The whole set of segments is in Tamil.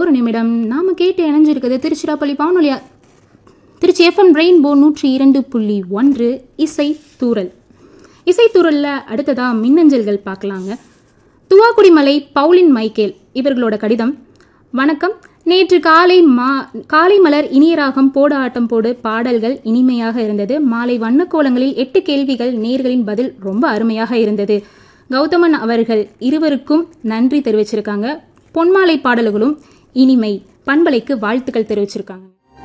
பதினோரு நிமிடம் நாம கேட்டு இணைஞ்சிருக்கிறது திருச்சிராப்பள்ளி வானொலி திருச்சி எஃப்எம் ரெயின்போ நூற்றி இரண்டு புள்ளி ஒன்று இசை தூரல் இசை தூரலில் அடுத்ததா மின்னஞ்சல்கள் பார்க்கலாங்க துவாக்குடிமலை பவுலின் மைக்கேல் இவர்களோட கடிதம் வணக்கம் நேற்று காலை மா காலை மலர் இனியராகம் போட ஆட்டம் போடு பாடல்கள் இனிமையாக இருந்தது மாலை வண்ணக்கோலங்களில் எட்டு கேள்விகள் நேர்களின் பதில் ரொம்ப அருமையாக இருந்தது கௌதமன் அவர்கள் இருவருக்கும் நன்றி தெரிவிச்சிருக்காங்க பொன்மாலை பாடல்களும் இனிமை பண்பலைக்கு வாழ்த்துக்கள் தெரிவிச்சிருக்காங்க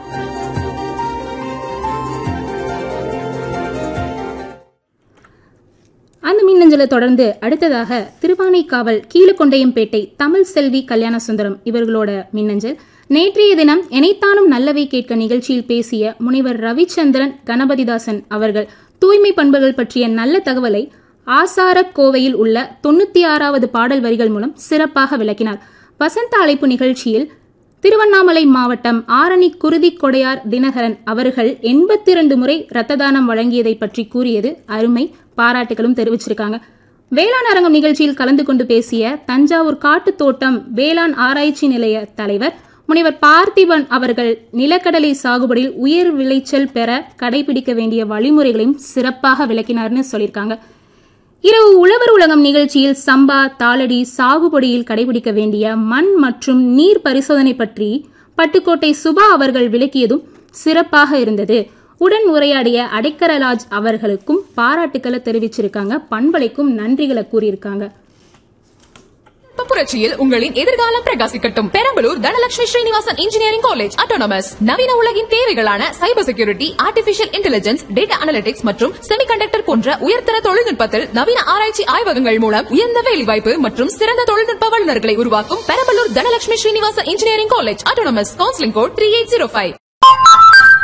அந்த மின்னஞ்சலை தொடர்ந்து அடுத்ததாக திருவானைக்காவல் கீழக்கொண்டையம்பேட்டை தமிழ் செல்வி கல்யாண சுந்தரம் இவர்களோட மின்னஞ்சல் நேற்றைய தினம் எனைத்தானும் நல்லவை கேட்க நிகழ்ச்சியில் பேசிய முனைவர் ரவிச்சந்திரன் கணபதிதாசன் அவர்கள் தூய்மை பண்புகள் பற்றிய நல்ல தகவலை ஆசார கோவையில் உள்ள தொண்ணூத்தி ஆறாவது பாடல் வரிகள் மூலம் சிறப்பாக விளக்கினார் வசந்த அழைப்பு நிகழ்ச்சியில் திருவண்ணாமலை மாவட்டம் ஆரணி குருதி கொடையார் தினகரன் அவர்கள் எண்பத்தி இரண்டு முறை இரத்த தானம் வழங்கியதை பற்றி கூறியது அருமை பாராட்டுகளும் தெரிவிச்சிருக்காங்க வேளாண் அரங்கம் நிகழ்ச்சியில் கலந்து கொண்டு பேசிய தஞ்சாவூர் காட்டுத் தோட்டம் வேளாண் ஆராய்ச்சி நிலைய தலைவர் முனைவர் பார்த்திபன் அவர்கள் நிலக்கடலை சாகுபடியில் உயர் விளைச்சல் பெற கடைபிடிக்க வேண்டிய வழிமுறைகளையும் சிறப்பாக விளக்கினார்னு சொல்லியிருக்காங்க இரவு உழவர் உலகம் நிகழ்ச்சியில் சம்பா தாளடி சாகுபடியில் கடைபிடிக்க வேண்டிய மண் மற்றும் நீர் பரிசோதனை பற்றி பட்டுக்கோட்டை சுபா அவர்கள் விளக்கியதும் சிறப்பாக இருந்தது உடன் உரையாடிய அடைக்கரலாஜ் அவர்களுக்கும் பாராட்டுக்களை தெரிவிச்சிருக்காங்க பண்பலைக்கும் நன்றிகளை கூறியிருக்காங்க புரட்சியில் உங்களின் எதிர்காலம் பிரகாசிக்கட்டும் Perambalur Dhanalakshmi Srinivasan engineering college autonomous நவீன உலகின் தேவைகளான cyber security artificial intelligence data analytics மற்றும் செமிகண்டக்டர் போன்ற உயர்தர தொழில்நுட்பத்தில் நவீன ஆராய்ச்சி ஆய்வகங்கள் மூலம் உயர்ந்த வேலைவாய்ப்பு மற்றும் சிறந்த தொழில்நுட்ப வல்லுநர்களை உருவாக்கும் Perambalur Dhanalakshmi Srinivasan engineering college autonomous counselling code three eight zero five